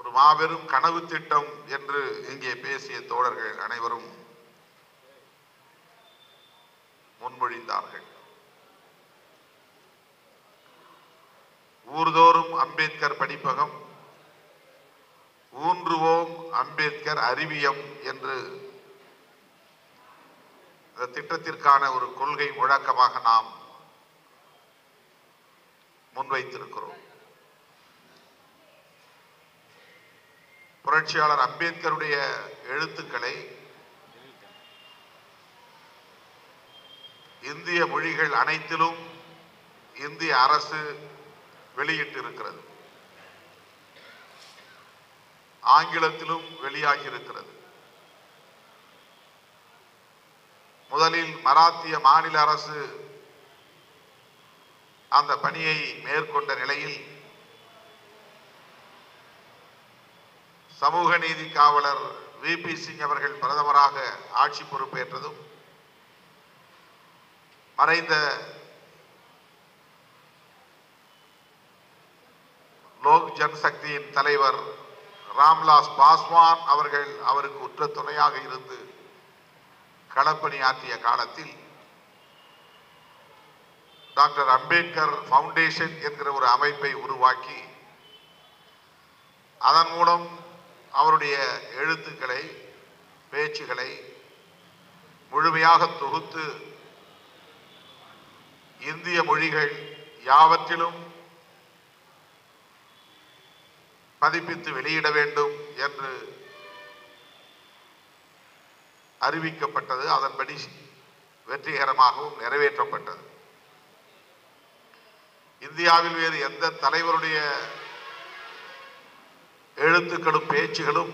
ஒரு மாபெரும் கனவு திட்டம் என்று இங்கே பேசிய தோழர்கள் அனைவரும் முன்மொழிந்தார்கள் ஊர்தோறும் அம்பேத்கர் படிப்பகம் ஊன்றுவோம் அம்பேத்கர் அறிவியம் என்று இந்த திட்டத்திற்கான ஒரு கொள்கை முழக்கமாக நாம் முன்வைத்திருக்கிறோம் புரட்சியாளர் அம்பேத்கருடைய எழுத்துக்களை இந்திய மொழிகள் அனைத்திலும் இந்திய அரசு வெளியிட்டிருக்கிறது ஆங்கிலத்திலும் வெளியாகி இருக்கிறது முதலில் மராத்திய மாநில அரசு அந்த பணியை மேற்கொண்ட நிலையில் சமூக நீதி காவலர் வி பி சிங் அவர்கள் பிரதமராக ஆட்சி பொறுப்பேற்றதும் மறைந்த லோக் ஜன்சக்தியின் தலைவர் ராம்லாஸ் பாஸ்வான் அவர்கள் அவருக்கு உற்ற துணையாக இருந்து களப்பணியாற்றிய காலத்தில் டாக்டர் அம்பேத்கர் ஃபவுண்டேஷன் என்கிற ஒரு அமைப்பை உருவாக்கி அதன் மூலம் அவருடைய எழுத்துக்களை பேச்சுகளை முழுமையாக தொகுத்து இந்திய மொழிகள் யாவற்றிலும் பதிப்பித்து வெளியிட வேண்டும் என்று அறிவிக்கப்பட்டது அதன்படி வெற்றிகரமாகவும் நிறைவேற்றப்பட்டது இந்தியாவில் வேறு எந்த தலைவருடைய எழுத்துக்களும் பேச்சுகளும்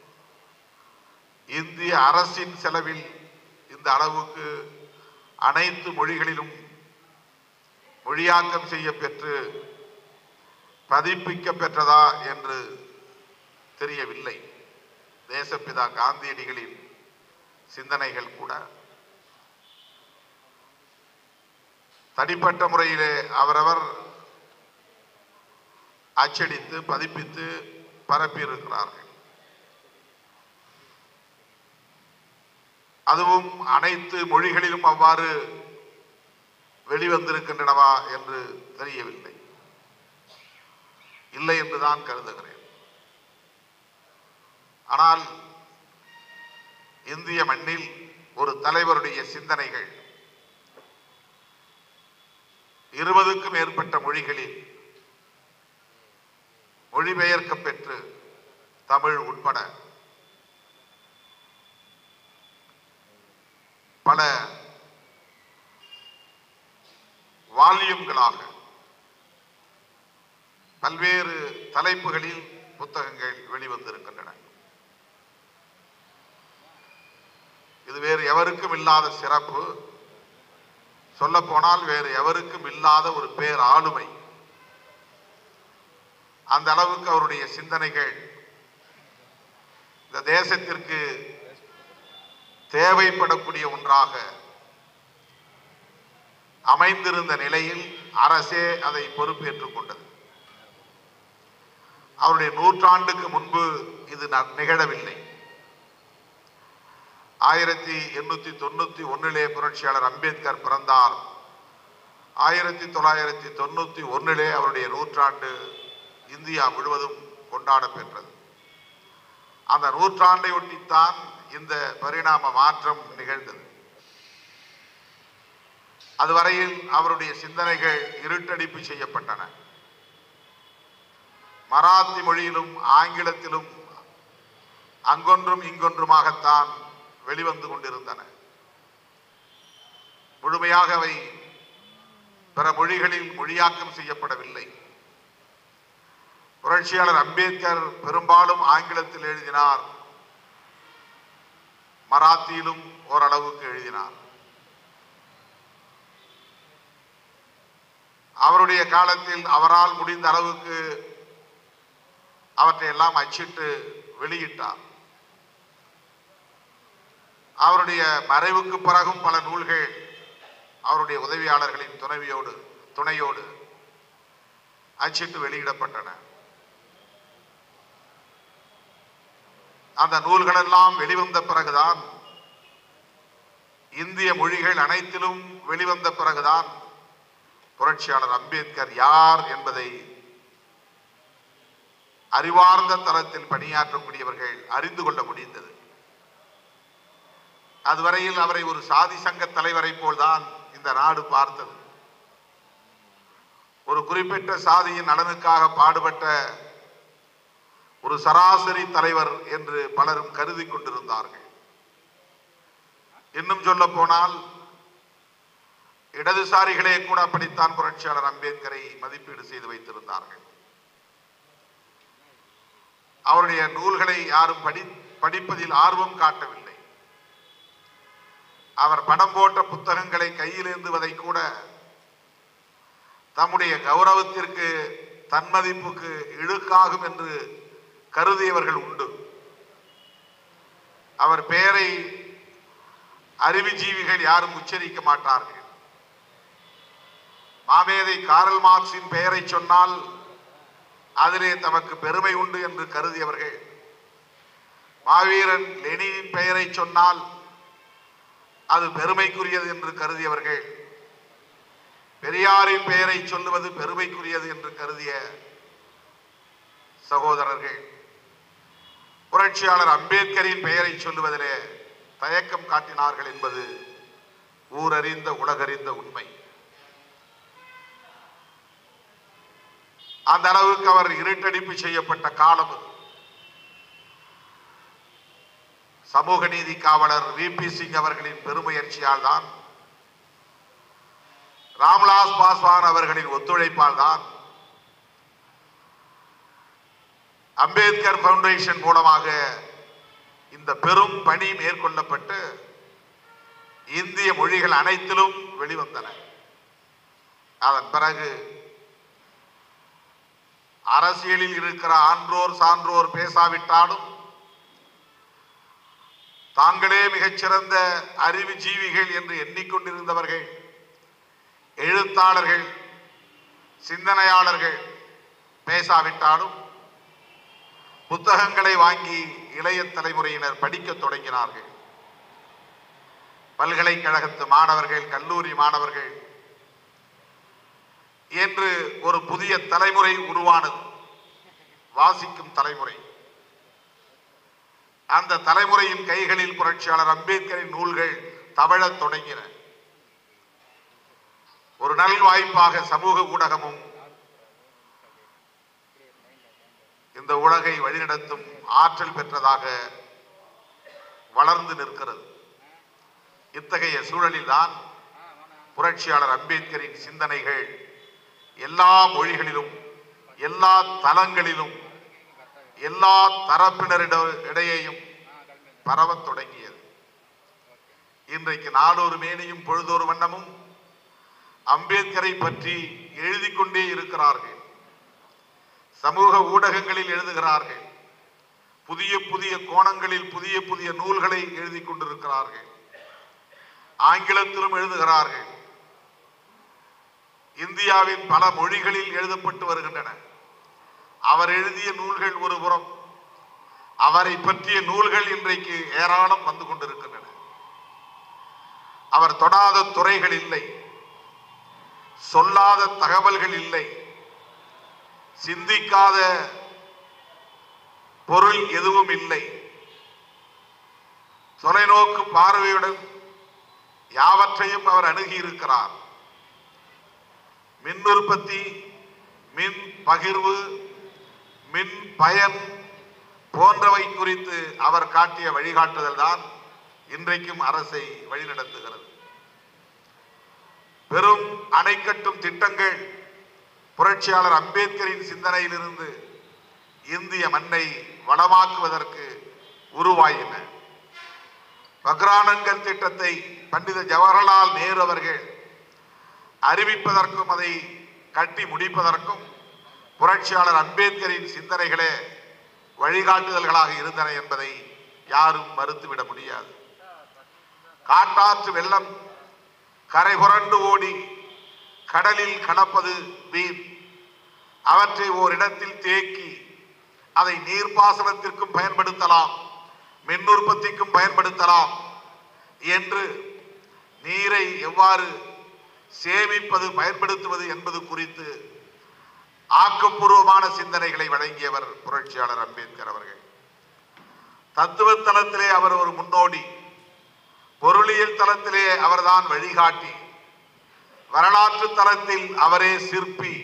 இந்திய அரசின் செலவில் இந்த அளவுக்கு அனைத்து மொழிகளிலும் மொழியாக்கம் செய்ய பெற்று பதிப்பிக்க பெற்றதா என்று தெரியவில்லை தேசப்பிதா காந்தியடிகளின் சிந்தனைகள் கூட தனிப்பட்ட முறையிலே அவரவர் அச்சடித்து பதிப்பித்து பரப்பியிருக்கிறார்கள் அதுவும் அனைத்து மொழிகளிலும் அவ்வாறு வெளிவந்திருக்கின்றனவா என்று தெரியவில்லை இல்லை என்றுதான் கருதுகிறேன் ஆனால் இந்திய மண்ணில் ஒரு தலைவருடைய சிந்தனைகள் இருபதுக்கும் மேற்பட்ட மொழிகளில் மொழிபெயர்க்க பெற்று தமிழ் உட்பட பல வால்யூம்களாக பல்வேறு தலைப்புகளில் புத்தகங்கள் வெளிவந்திருக்கின்றன இது வேறு எவருக்கும் இல்லாத சிறப்பு சொல்ல போனால் வேறு எவருக்கும் இல்லாத ஒரு பேர் ஆளுமை அந்த அளவுக்கு அவருடைய சிந்தனைகள் இந்த தேசத்திற்கு தேவைப்படக்கூடிய ஒன்றாக அமைந்திருந்த நிலையில் அரசே அதை பொறுப்பேற்றுக் கொண்டது அவருடைய நூற்றாண்டுக்கு முன்பு இது ந- நிகழவில்லை ஆயிரத்தி எண்ணூத்தி தொண்ணூத்தி ஒன்னிலே புரட்சியாளர் அம்பேத்கர் பிறந்தார் ஆயிரத்தி தொள்ளாயிரத்தி தொண்ணூத்தி ஒன்னிலே அவருடைய நூற்றாண்டு இந்தியா முழுவதும் கொண்டாட பெற்றது அந்த நூற்றாண்டை ஒட்டித்தான் இந்த பரிணாம மாற்றம் நிகழ்ந்தது அதுவரையில் அவருடைய சிந்தனைகள் இருட்டடிப்பு செய்யப்பட்டன மராத்தி மொழியிலும் ஆங்கிலத்திலும் அங்கொன்றும் இங்கொன்றுமாகத்தான் வெளிவந்து கொண்டிருந்தன முழுமையாக அவை பிற மொழிகளில் மொழியாக்கம் செய்யப்படவில்லை புரட்சியாளர் அம்பேத்கர் பெரும்பாலும் ஆங்கிலத்தில் எழுதினார் மராத்தியிலும் ஓரளவுக்கு எழுதினார் அவருடைய காலத்தில் அவரால் முடிந்த அளவுக்கு அவற்றை எல்லாம் அச்சிட்டு வெளியிட்டார் அவருடைய மறைவுக்கு பிறகும் பல நூல்கள் அவருடைய உதவியாளர்களின் துணைவியோடு துணையோடு அச்சிட்டு வெளியிடப்பட்டன அந்த நூல்களெல்லாம் வெளிவந்த பிறகுதான் இந்திய மொழிகள் அனைத்திலும் வெளிவந்த பிறகுதான் புரட்சியாளர் அம்பேத்கர் யார் என்பதை அறிவார்ந்த தரத்தில் பணியாற்றக்கூடியவர்கள் அறிந்து கொள்ள முடிந்தது அதுவரையில் அவரை ஒரு சாதி சங்க தலைவரை போல்தான் இந்த நாடு பார்த்தது ஒரு குறிப்பிட்ட சாதியின் நலனுக்காக பாடுபட்ட ஒரு சராசரி தலைவர் என்று பலரும் கருதி கொண்டிருந்தார்கள் இன்னும் சொல்ல போனால் இடதுசாரிகளே கூட அப்படித்தான் புரட்சியாளர் அம்பேத்கரை மதிப்பீடு செய்து வைத்திருந்தார்கள் அவருடைய நூல்களை யாரும் படி படிப்பதில் ஆர்வம் காட்டவில்லை அவர் படம் போட்ட புத்தகங்களை கையில் ஏந்துவதை கூட தம்முடைய கௌரவத்திற்கு தன்மதிப்புக்கு இழுக்காகும் என்று கருதியவர்கள் உண்டு அவர் பெயரை அறிவுஜீவிகள் யாரும் உச்சரிக்க மாட்டார்கள் மாமேதை காரல் மார்க்சின் பெயரை சொன்னால் அதிலே தமக்கு பெருமை உண்டு என்று கருதியவர்கள் மாவீரன் லெனினின் பெயரை சொன்னால் அது பெருமைக்குரியது என்று கருதியவர்கள் பெரியாரின் பெயரை சொல்லுவது பெருமைக்குரியது என்று கருதிய சகோதரர்கள் புரட்சியாளர் அம்பேத்கரின் பெயரை சொல்லுவதிலே தயக்கம் காட்டினார்கள் என்பது ஊரறிந்த உலகறிந்த உண்மை அந்த அளவுக்கு அவர் இருட்டடிப்பு செய்யப்பட்ட காலம் அது சமூக நீதி காவலர் வி பி சிங் அவர்களின் பெருமுயற்சியால் தான் ராம்விலாஸ் பாஸ்வான் அவர்களின் ஒத்துழைப்பால் தான் அம்பேத்கர் ஃபவுண்டேஷன் மூலமாக இந்த பெரும் பணி மேற்கொள்ளப்பட்டு இந்திய மொழிகள் அனைத்திலும் வெளிவந்தன அதன் பிறகு அரசியலில் இருக்கிற ஆன்றோர் சான்றோர் பேசாவிட்டாலும் தாங்களே மிகச்சிறந்த அறிவு ஜீவிகள் என்று எண்ணிக்கொண்டிருந்தவர்கள் எழுத்தாளர்கள் சிந்தனையாளர்கள் பேசாவிட்டாலும் புத்தகங்களை வாங்கி இளைய தலைமுறையினர் படிக்கத் தொடங்கினார்கள் பல்கலைக்கழகத்து மாணவர்கள் கல்லூரி மாணவர்கள் என்று ஒரு புதிய தலைமுறை உருவானது வாசிக்கும் தலைமுறை அந்த தலைமுறையின் கைகளில் புரட்சியாளர் அம்பேத்கரின் நூல்கள் தவழத் தொடங்கின ஒரு நல் வாய்ப்பாக சமூக ஊடகமும் இந்த உலகை வழிநடத்தும் ஆற்றல் பெற்றதாக வளர்ந்து நிற்கிறது இத்தகைய சூழலில்தான் புரட்சியாளர் அம்பேத்கரின் சிந்தனைகள் எல்லா மொழிகளிலும் எல்லா தளங்களிலும் எல்லா தரப்பினரிட இடையேயும் பரவத் தொடங்கியது இன்றைக்கு நாடொரு மேனியும் பொழுதொரு வண்ணமும் அம்பேத்கரை பற்றி எழுதி கொண்டே இருக்கிறார்கள் சமூக ஊடகங்களில் எழுதுகிறார்கள் புதிய புதிய கோணங்களில் புதிய புதிய நூல்களை எழுதி கொண்டிருக்கிறார்கள் ஆங்கிலத்திலும் எழுதுகிறார்கள் இந்தியாவின் பல மொழிகளில் எழுதப்பட்டு வருகின்றன அவர் எழுதிய நூல்கள் ஒரு புறம் அவரை பற்றிய நூல்கள் இன்றைக்கு ஏராளம் வந்து கொண்டிருக்கின்றன அவர் தொடாத துறைகள் இல்லை சொல்லாத தகவல்கள் இல்லை சிந்திக்காத பொருள் எதுவும் இல்லை தொலைநோக்கு பார்வையுடன் யாவற்றையும் அவர் அணுகி இருக்கிறார் மின் உற்பத்தி மின் பகிர்வு மின் பயன் போன்றவை குறித்து அவர் காட்டிய வழிகாட்டுதல் தான் இன்றைக்கும் அரசை வழிநடத்துகிறது பெரும் அணை கட்டும் திட்டங்கள் புரட்சியாளர் அம்பேத்கரின் சிந்தனையிலிருந்து இந்திய மண்ணை வளமாக்குவதற்கு உருவாயின பக்ரானங்கல் திட்டத்தை பண்டித ஜவஹர்லால் நேரு அவர்கள் அறிவிப்பதற்கும் அதை கட்டி முடிப்பதற்கும் புரட்சியாளர் அம்பேத்கரின் சிந்தனைகளே வழிகாட்டுதல்களாக இருந்தன என்பதை யாரும் மறுத்துவிட முடியாது காட்டாற்று வெள்ளம் கரை புரண்டு ஓடி கடலில் கலப்பது வீண் அவற்றை ஓரிடத்தில் தேக்கி அதை நீர்ப்பாசனத்திற்கும் பயன்படுத்தலாம் மின் உற்பத்திக்கும் பயன்படுத்தலாம் என்று நீரை எவ்வாறு சேமிப்பது பயன்படுத்துவது என்பது குறித்து ஆக்கப்பூர்வமான சிந்தனைகளை வழங்கியவர் புரட்சியாளர் அம்பேத்கர் அவர்கள் தத்துவ தளத்திலே அவர் ஒரு முன்னோடி பொருளியல் தளத்திலே அவர்தான் வழிகாட்டி வரலாற்று தளத்தில் அவரே சிற்பி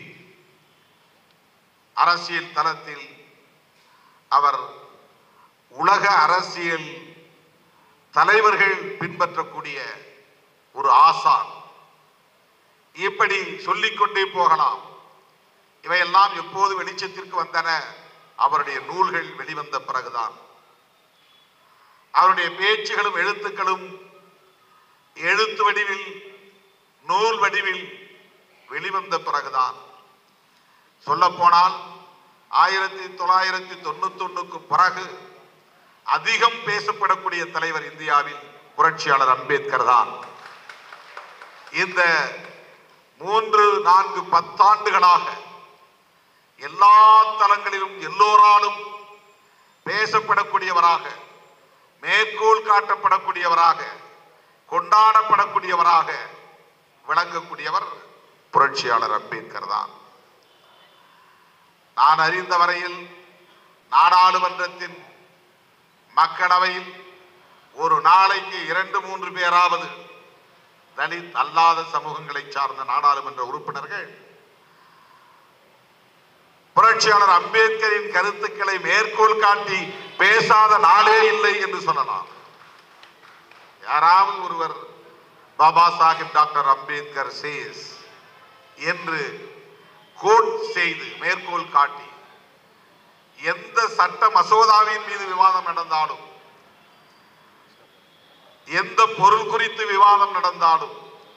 அரசியல் தளத்தில் அவர் உலக அரசியல் தலைவர்கள் பின்பற்றக்கூடிய ஒரு ஆசான் இப்படி சொல்லிக்கொண்டே போகலாம் இவையெல்லாம் எப்போது வெளிச்சத்திற்கு வந்தன அவருடைய நூல்கள் வெளிவந்த பிறகுதான் அவருடைய பேச்சுகளும் எழுத்துக்களும் எழுத்து வடிவில் நூல் வடிவில் வெளிவந்த பிறகுதான் சொல்லப்போனால் ஆயிரத்தி தொள்ளாயிரத்தி தொண்ணூத்தி ஒண்ணுக்கு பிறகு அதிகம் பேசப்படக்கூடிய தலைவர் இந்தியாவில் புரட்சியாளர் அம்பேத்கர் தான் இந்த மூன்று நான்கு பத்தாண்டுகளாக எல்லா தளங்களிலும் எல்லோராலும் பேசப்படக்கூடியவராக மேற்கோள் காட்டப்படக்கூடியவராக கொண்டாடப்படக்கூடியவராக விளங்கக்கூடியவர் புரட்சியாளர் அம்பேத்கர் தான் நான் அறிந்த வரையில் நாடாளுமன்றத்தின் மக்களவையில் ஒரு நாளைக்கு இரண்டு மூன்று பேராவது தலித் அல்லாத சமூகங்களை சார்ந்த நாடாளுமன்ற உறுப்பினர்கள் புரட்சியாளர் அம்பேத்கரின் கருத்துக்களை மேற்கோள் காட்டி பேசாத நாளே இல்லை என்று சொல்லலாம் யாராவது ஒருவர் பாபா சாஹிப் டாக்டர் அம்பேத்கர் சேஸ் என்று கோட் செய்து மேற்கோள் காட்டி எந்த சட்ட மசோதாவின் மீது விவாதம் நடந்தாலும் எந்த பொருள் குறித்து விவாதம் நடந்தாலும்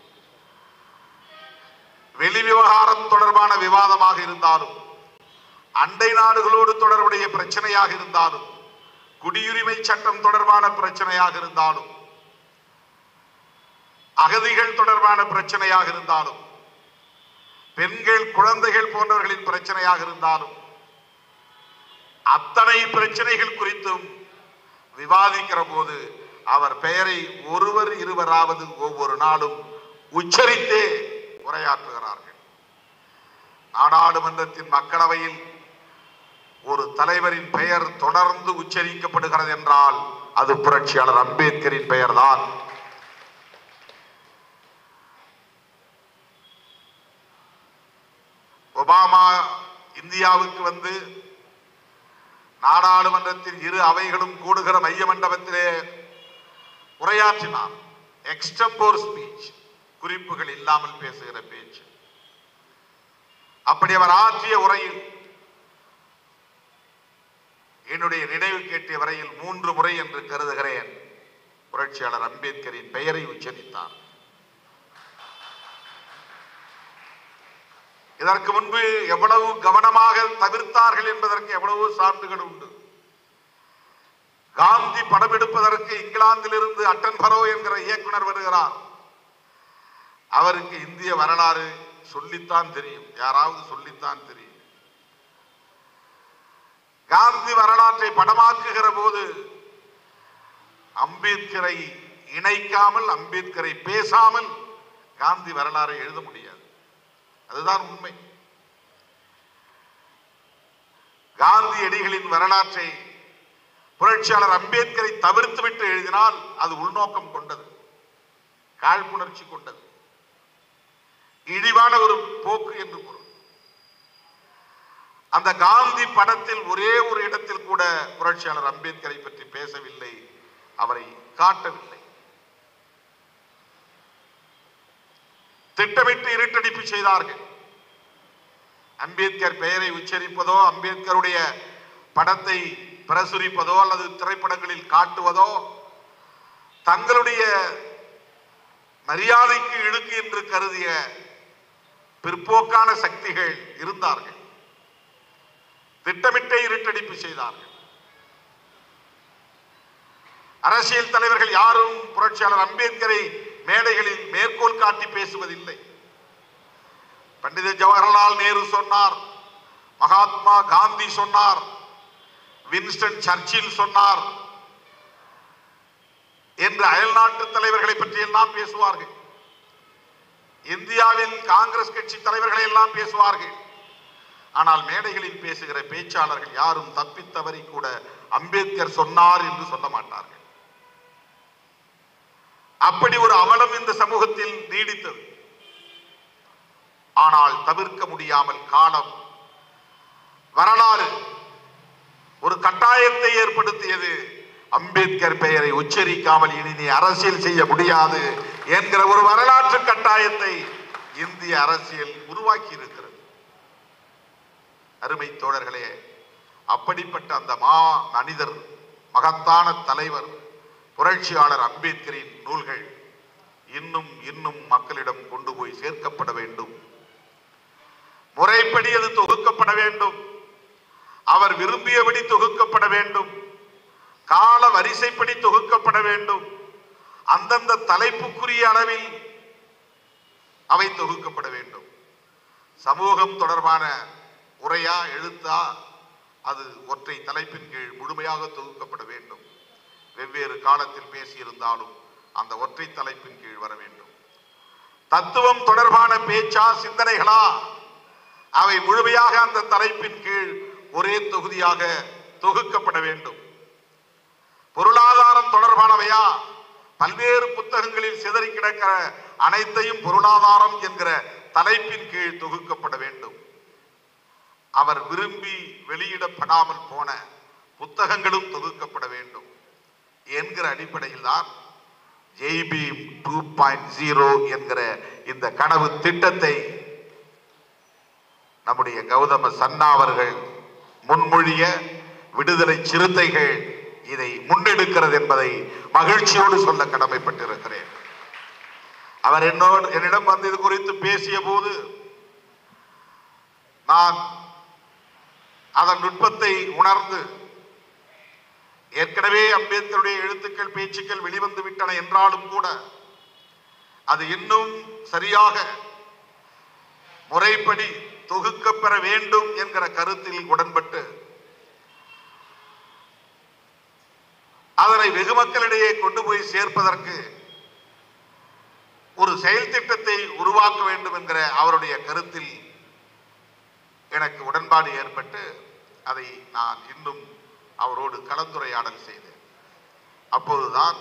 வெளி விவகாரம் தொடர்பான விவாதமாக இருந்தாலும் அண்டை நாடுகளோடு தொடர்புடைய பிரச்சனையாக இருந்தாலும் குடியுரிமை சட்டம் தொடர்பான பிரச்சனையாக இருந்தாலும் அகதிகள் தொடர்பான பிரச்சனையாக இருந்தாலும் பெண்கள் குழந்தைகள் போன்றவர்களின் பிரச்சனையாக இருந்தாலும் அத்தனை பிரச்சனைகள் குறித்தும் விவாதிக்கிற போது அவர் பெயரை ஒருவர் இருவராவது ஒவ்வொரு நாளும் உச்சரித்தே உரையாற்றுகிறார்கள் நாடாளுமன்றத்தின் மக்களவையில் ஒரு தலைவரின் பெயர் தொடர்ந்து உச்சரிக்கப்படுகிறது என்றால் அது புரட்சியாளர் அம்பேத்கரின் பெயர்தான் ஒபாமா இந்தியாவுக்கு வந்து நாடாளுமன்றத்தின் இரு அவைகளும் கூடுகிற மைய மண்டபத்திலே உரையாற்றினார் எக்ஸ்டம்போர் ஸ்பீச் குறிப்புகள் இல்லாமல் பேசுகிற பேச்சு அப்படி அவர் ஆற்றிய உரையில் என்னுடைய நினைவு கேட்டிய வரையில் மூன்று முறை என்று கருதுகிறேன் புரட்சியாளர் அம்பேத்கரின் பெயரை உச்சரித்தார் இதற்கு முன்பு எவ்வளவு கவனமாக தவிர்த்தார்கள் என்பதற்கு எவ்வளவோ சான்றுகள் உண்டு காந்தி படம் எடுப்பதற்கு இங்கிலாந்திலிருந்து அட்டன் பரோ என்கிற இயக்குனர் வருகிறார் அவருக்கு இந்திய வரலாறு சொல்லித்தான் தெரியும் யாராவது சொல்லித்தான் தெரியும் காந்தி வரலாற்றை படமாக்குகிற போது அம்பேத்கரை இணைக்காமல் அம்பேத்கரை பேசாமல் காந்தி வரலாறை எழுத முடியாது அதுதான் உண்மை காந்தியடிகளின் வரலாற்றை புரட்சியாளர் அம்பேத்கரை தவிர்த்துவிட்டு எழுதினால் அது உள்நோக்கம் கொண்டது காழ்ப்புணர்ச்சி கொண்டது இழிவான ஒரு போக்கு என்று பொருள் அந்த காந்தி படத்தில் ஒரே ஒரு இடத்தில் கூட புரட்சியாளர் அம்பேத்கரை பற்றி பேசவில்லை அவரை காட்டவில்லை திட்டமிட்டு இருட்டடிப்பு செய்தார்கள் அம்பேத்கர் பெயரை உச்சரிப்பதோ அம்பேத்கருடைய படத்தை பிரசுரிப்பதோ அல்லது திரைப்படங்களில் காட்டுவதோ தங்களுடைய மரியாதைக்கு இழுக்கு என்று கருதிய பிற்போக்கான சக்திகள் இருந்தார்கள் திட்டமிட்டே இருட்டடிப்பு செய்தார்கள் அரசியல் தலைவர்கள் யாரும் புரட்சியாளர் அம்பேத்கரை மேடைகளில் மேற்கோள் காட்டி பேசுவதில்லை பண்டித ஜவஹர்லால் நேரு சொன்னார் மகாத்மா காந்தி சொன்னார் வின்ஸ்டன் சர்ச்சில் சொன்னார் என்று அயல்நாட்டு தலைவர்களை பற்றி எல்லாம் பேசுவார்கள் இந்தியாவில் காங்கிரஸ் கட்சி தலைவர்களை எல்லாம் பேசுவார்கள் ஆனால் மேடைகளில் பேசுகிற பேச்சாளர்கள் யாரும் தப்பித்தவறி கூட அம்பேத்கர் சொன்னார் என்று சொல்ல மாட்டார்கள் அப்படி ஒரு அவலம் இந்த சமூகத்தில் நீடித்தது ஆனால் தவிர்க்க முடியாமல் காலம் வரலாறு ஒரு கட்டாயத்தை ஏற்படுத்தியது அம்பேத்கர் பெயரை உச்சரிக்காமல் இனி நீ அரசியல் செய்ய முடியாது என்கிற ஒரு வரலாற்று கட்டாயத்தை இந்திய அரசியல் உருவாக்கி இருக்கிறது அருமை தோழர்களே அப்படிப்பட்ட அந்த மா மனிதர் மகத்தான தலைவர் புரட்சியாளர் அம்பேத்கரின் நூல்கள் இன்னும் இன்னும் மக்களிடம் கொண்டு போய் சேர்க்கப்பட வேண்டும் முறைப்படி அது தொகுக்கப்பட வேண்டும் அவர் விரும்பியபடி தொகுக்கப்பட வேண்டும் கால வரிசைப்படி தொகுக்கப்பட வேண்டும் அந்தந்த தலைப்புக்குரிய அளவில் அவை தொகுக்கப்பட வேண்டும் சமூகம் தொடர்பான உரையா எழுத்தா அது ஒற்றை தலைப்பின் கீழ் முழுமையாக தொகுக்கப்பட வேண்டும் வெவ்வேறு காலத்தில் பேசியிருந்தாலும் அந்த ஒற்றை தலைப்பின் கீழ் வர வேண்டும் தத்துவம் தொடர்பான பேச்சா சிந்தனைகளா அவை முழுமையாக அந்த தலைப்பின் கீழ் ஒரே தொகுதியாக தொகுக்கப்பட வேண்டும் பொருளாதாரம் தொடர்பானவையா பல்வேறு புத்தகங்களில் சிதறி கிடக்கிற அனைத்தையும் பொருளாதாரம் என்கிற தலைப்பின் கீழ் தொகுக்கப்பட வேண்டும் அவர் விரும்பி வெளியிடப்படாமல் போன புத்தகங்களும் தொகுக்கப்பட வேண்டும் என்கிற அடிப்படையில் தான் ஜெய்பி டூ பாயிண்ட் ஜீரோ என்கிற இந்த கனவு திட்டத்தை நம்முடைய கௌதம சன்னா அவர்கள் முன்மொழிய விடுதலை சிறுத்தைகள் இதை முன்னெடுக்கிறது என்பதை மகிழ்ச்சியோடு சொல்ல கடமைப்பட்டிருக்கிறேன் அவர் என்னோடு என்னிடம் வந்து இது குறித்து பேசிய போது நான் அதன் நுட்பத்தை உணர்ந்து ஏற்கனவே அம்பேத்கருடைய எழுத்துக்கள் பேச்சுக்கள் வெளிவந்து விட்டன என்றாலும் கூட அது இன்னும் சரியாக முறைப்படி தொகுக்கப்பெற வேண்டும் என்கிற கருத்தில் உடன்பட்டு அதனை வெகு மக்களிடையே கொண்டு போய் சேர்ப்பதற்கு ஒரு செயல் திட்டத்தை உருவாக்க வேண்டும் என்கிற அவருடைய கருத்தில் எனக்கு உடன்பாடு ஏற்பட்டு அதை நான் இன்னும் அவரோடு கலந்துரையாடல் செய்தேன் அப்போதுதான்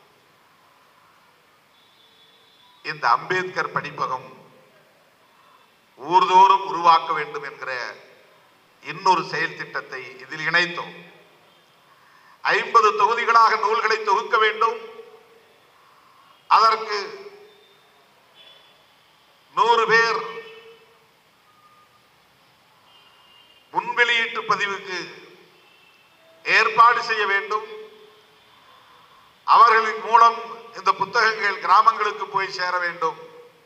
இந்த அம்பேத்கர் படிப்பகம் ஊர்தோறும் உருவாக்க வேண்டும் என்கிற இன்னொரு செயல் திட்டத்தை இதில் இணைத்தோம் ஐம்பது தொகுதிகளாக நூல்களை தொகுக்க வேண்டும் அதற்கு நூறு பேர் முன்வெளியீட்டு பதிவுக்கு ஏற்பாடு செய்ய வேண்டும் அவர்களின் மூலம் இந்த புத்தகங்கள் கிராமங்களுக்கு போய் சேர வேண்டும்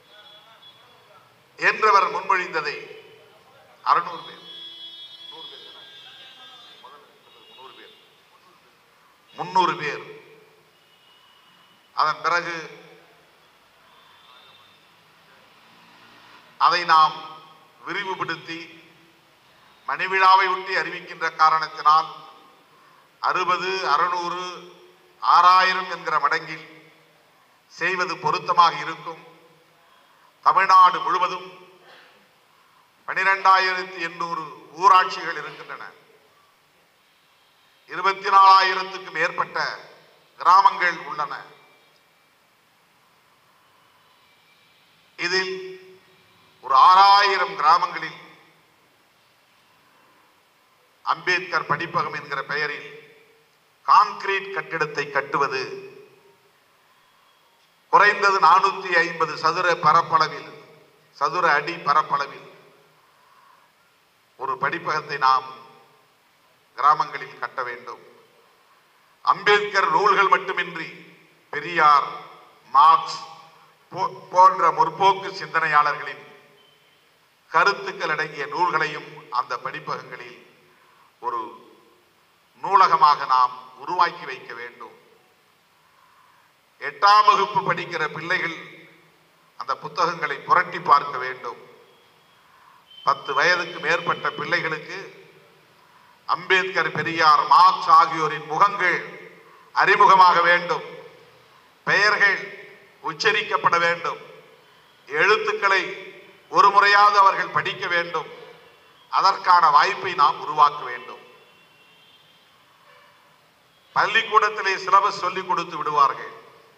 என்றவர் முன்மொழிந்ததை அறுநூறு பேர் நூறு பேர் தானே? முதல்ல சொன்னது முந்நூறு பேர் முன்னூறு பேர் அதன் பிறகு அதை நாம் விரிவுபடுத்தி மணிவிழாவை ஒட்டி அறிவிக்கின்ற காரணத்தினால் அறுபது அறுநூறு ஆறாயிரம் என்கிற மடங்கில் செய்வது பொருத்தமாக இருக்கும் தமிழ்நாடு முழுவதும் பனிரெண்டாயிரத்தி எண்ணூறு ஊராட்சிகள் இருக்கின்றன இருபத்தி நாலாயிரத்துக்கும் மேற்பட்ட கிராமங்கள் உள்ளன இதில் ஒரு ஆறாயிரம் கிராமங்களில் அம்பேத்கர் படிப்பகம் என்கிற பெயரில் கான்கிரீட் கட்டிடத்தை கட்டுவது குறைந்தது நானூத்தி ஐம்பது சதுர பரப்பளவில் சதுர அடி பரப்பளவில் ஒரு படிப்பகத்தை நாம் கிராமங்களில் கட்ட வேண்டும் அம்பேத்கர் நூல்கள் மட்டுமின்றி பெரியார் மார்க்ஸ் போ- போன்ற முற்போக்கு சிந்தனையாளர்களின் கருத்துக்கள் அடங்கிய நூல்களையும் அந்த படிப்பகங்களில் ஒரு நூலகமாக நாம் உருவாக்கி வைக்க வேண்டும் எட்டாம் வகுப்பு படிக்கிற பிள்ளைகள் அந்த புத்தகங்களை புரட்டி பார்க்க வேண்டும் பத்து வயதுக்கு மேற்பட்ட பிள்ளைகளுக்கு அம்பேத்கர் பெரியார் மார்க்ஸ் ஆகியோரின் முகங்கள் அறிமுகமாக வேண்டும் பெயர்கள் உச்சரிக்கப்பட வேண்டும் எழுத்துக்களை ஒரு முறையாவது அவர்கள் படிக்க வேண்டும் அதற்கான வாய்ப்பை நாம் உருவாக்க வேண்டும் பள்ளிக்கூடத்திலே சிலபஸ் சொல்லிக் கொடுத்து விடுவார்கள்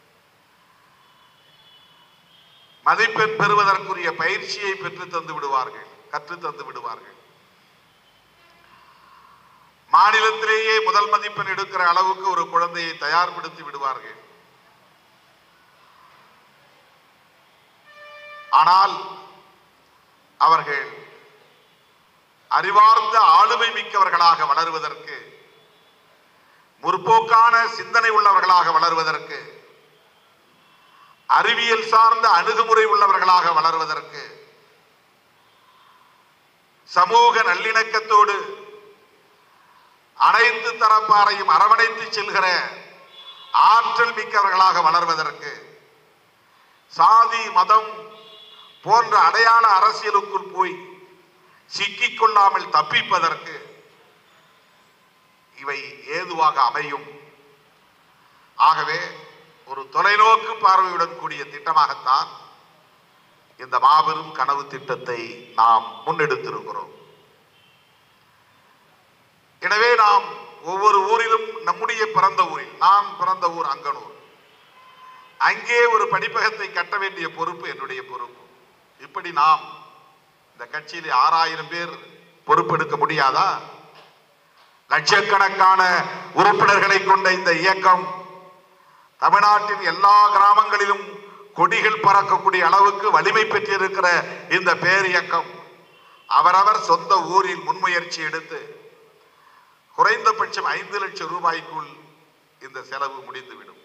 மதிப்பெண் பெறுவதற்குரிய பயிற்சியை பெற்று தந்து விடுவார்கள் கற்று தந்து விடுவார்கள் மாநிலத்திலேயே முதல் மதிப்பெண் எடுக்கிற அளவுக்கு ஒரு குழந்தையை தயார்படுத்தி விடுவார்கள் ஆனால் அவர்கள் அறிவார்ந்த ஆளுமை மிக்கவர்களாக வளருவதற்கு முற்போக்கான சிந்தனை உள்ளவர்களாக வளருவதற்கு அறிவியல் சார்ந்த அணுகுமுறை உள்ளவர்களாக வளருவதற்கு சமூக நல்லிணக்கத்தோடு அனைத்து தரப்பாரையும் அரவணைத்து செல்கிற ஆற்றல் மிக்கவர்களாக வளர்வதற்கு சாதி மதம் போன்ற அடையாள அரசியலுக்குள் போய் சிக்கிக் கொள்ளாமல் தப்பிப்பதற்கு இவை ஏதுவாக அமையும் ஆகவே ஒரு தொலைநோக்கு பார்வையுடன் கூடிய திட்டமாகத்தான் இந்த மாபெரும் கனவு திட்டத்தை நாம் முன்னெடுத்திருக்கிறோம் எனவே நாம் ஒவ்வொரு ஊரிலும் நம்முடைய பிறந்த ஊரில் நான் பிறந்த ஊர் அங்கனூர் அங்கே ஒரு படிப்பகத்தை கட்ட வேண்டிய பொறுப்பு என்னுடைய பொறுப்பு இப்படி நாம் இந்த கட்சியில் ஆறாயிரம் பேர் பொறுப்பெடுக்க முடியாதா லட்சக்கணக்கான உறுப்பினர்களை கொண்ட இந்த இயக்கம் தமிழ்நாட்டின் எல்லா கிராமங்களிலும் கொடிகள் பறக்கக்கூடிய அளவுக்கு வலிமை பெற்றிருக்கிற இந்த பேர் இயக்கம் அவரவர் சொந்த ஊரில் முன்முயற்சி எடுத்து குறைந்தபட்சம் ஐந்து லட்சம் ரூபாய்க்குள் இந்த செலவு முடிந்துவிடும்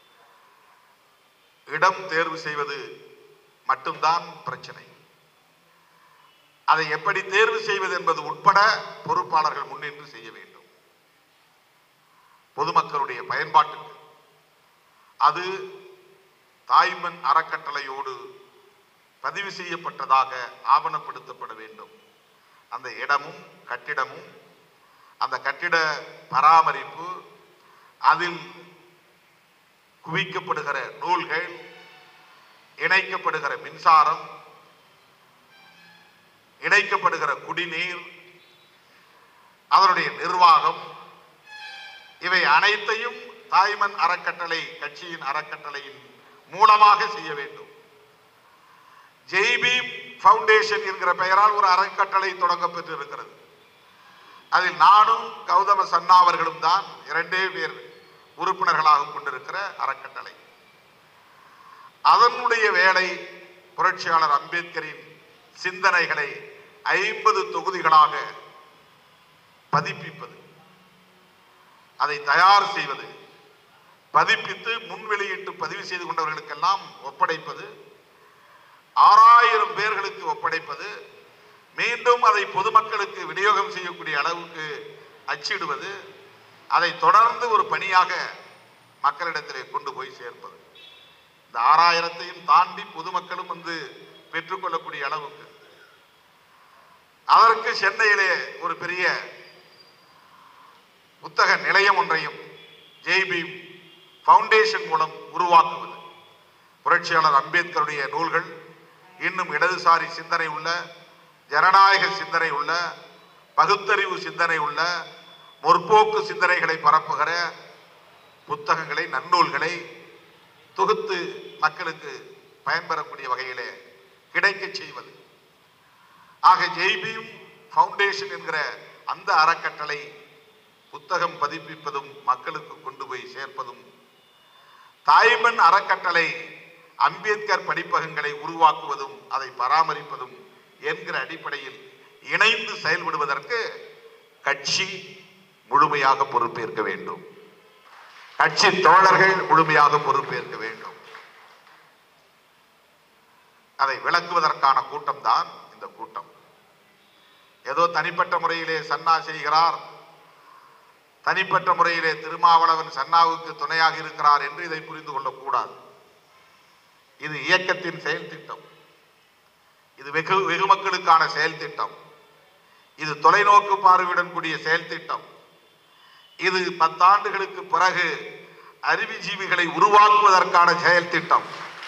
இடம் தேர்வு செய்வது மட்டும்தான் பிரச்சனை அதை எப்படி தேர்வு செய்வது என்பது உட்பட பொறுப்பாளர்கள் முன்னின்று செய்ய வேண்டும் பொதுமக்களுடைய பயன்பாட்டுக்கு அது தாய்மண் அறக்கட்டளையோடு பதிவு செய்யப்பட்டதாக ஆவணப்படுத்தப்பட வேண்டும் அந்த இடமும் கட்டிடமும் அந்த கட்டிட பராமரிப்பு அதில் குவிக்கப்படுகிற நூல்கள் இணைக்கப்படுகிற மின்சாரம் இணைக்கப்படுகிற குடிநீர் அதனுடைய நிர்வாகம் இவை அனைத்தையும் தாய்மன் அறக்கட்டளை கட்சியின் அறக்கட்டளையின் மூலமாக செய்ய வேண்டும் ஜெய்பீம் ஃபவுண்டேஷன் என்கிற பெயரால் ஒரு அறக்கட்டளை தொடங்க பெற்றிருக்கிறது அதில் நானும் கௌதம சன்னா அவர்களும் தான் இரண்டே பேர் உறுப்பினர்களாக கொண்டிருக்கிற அறக்கட்டளை அதனுடைய வேலை புரட்சியாளர் அம்பேத்கரின் சிந்தனைகளை ஐம்பது தொகுதிகளாக பதிப்பிப்பது அதை தயார் செய்வது பதிப்பித்து முன் வெளியிட்டு பதிவு செய்து கொண்டவர்களுக்கெல்லாம் ஒப்படைப்பது ஆறாயிரம் பேர்களுக்கு ஒப்படைப்பது மீண்டும் அதை பொதுமக்களுக்கு விநியோகம் செய்யக்கூடிய அளவுக்கு அச்சிடுவது அதை தொடர்ந்து ஒரு பணியாக மக்களிடத்திலே கொண்டு போய் சேர்ப்பது இந்த ஆறாயிரத்தையும் தாண்டி பொதுமக்களும் வந்து பெற்றுக்கொள்ளக்கூடிய அளவுக்கு அதற்கு சென்னையிலே ஒரு பெரிய புத்தக நிலையம் ஒன்றையும் ஜெய்பீம் ஃபவுண்டேஷன் மூலம் உருவாக்குவது புரட்சியாளர் அம்பேத்கருடைய நூல்கள் இன்னும் இடதுசாரி சிந்தனை உள்ள ஜனநாயக சிந்தனை உள்ள பகுத்தறிவு சிந்தனை உள்ள முற்போக்கு சிந்தனைகளை பரப்புகிற புத்தகங்களை நன்னூல்களை தொகுத்து மக்களுக்கு பயன்பெறக்கூடிய வகையிலே கிடைக்கச் செய்வது ஆக ஜெய்பீம் ஃபவுண்டேஷன் என்கிற அந்த அறக்கட்டளை புத்தகம் பதிப்பிப்பதும் மக்களுக்கு கொண்டு போய் சேர்ப்பதும் தாய்மண் அறக்கட்டளை அம்பேத்கர் படிப்பகங்களை உருவாக்குவதும் அதை பராமரிப்பதும் என்கிற அடிப்படையில் இணைந்து செயல்படுவதற்கு கட்சி முழுமையாக பொறுப்பேற்க வேண்டும் கட்சி தோழர்கள் முழுமையாக பொறுப்பேற்க வேண்டும் அதை விளக்குவதற்கான கூட்டம்தான் இந்த கூட்டம் ஏதோ தனிப்பட்ட முறையிலே சன்னா செய்கிறார் தனிப்பட்ட முறையிலே திருமாவளவன் சன்னாவுக்கு துணையாக இருக்கிறார் என்று இதை புரிந்து கொள்ளக்கூடாது இது இயக்கத்தின் செயல் திட்டம் இது வெகு வெகு மக்களுக்கான செயல் திட்டம் இது தொலைநோக்கு பார்வையுடன் கூடிய செயல் திட்டம் இது பத்தாண்டுகளுக்கு பிறகு அறிவுஜீவிகளை உருவாக்குவதற்கான செயல் திட்டம்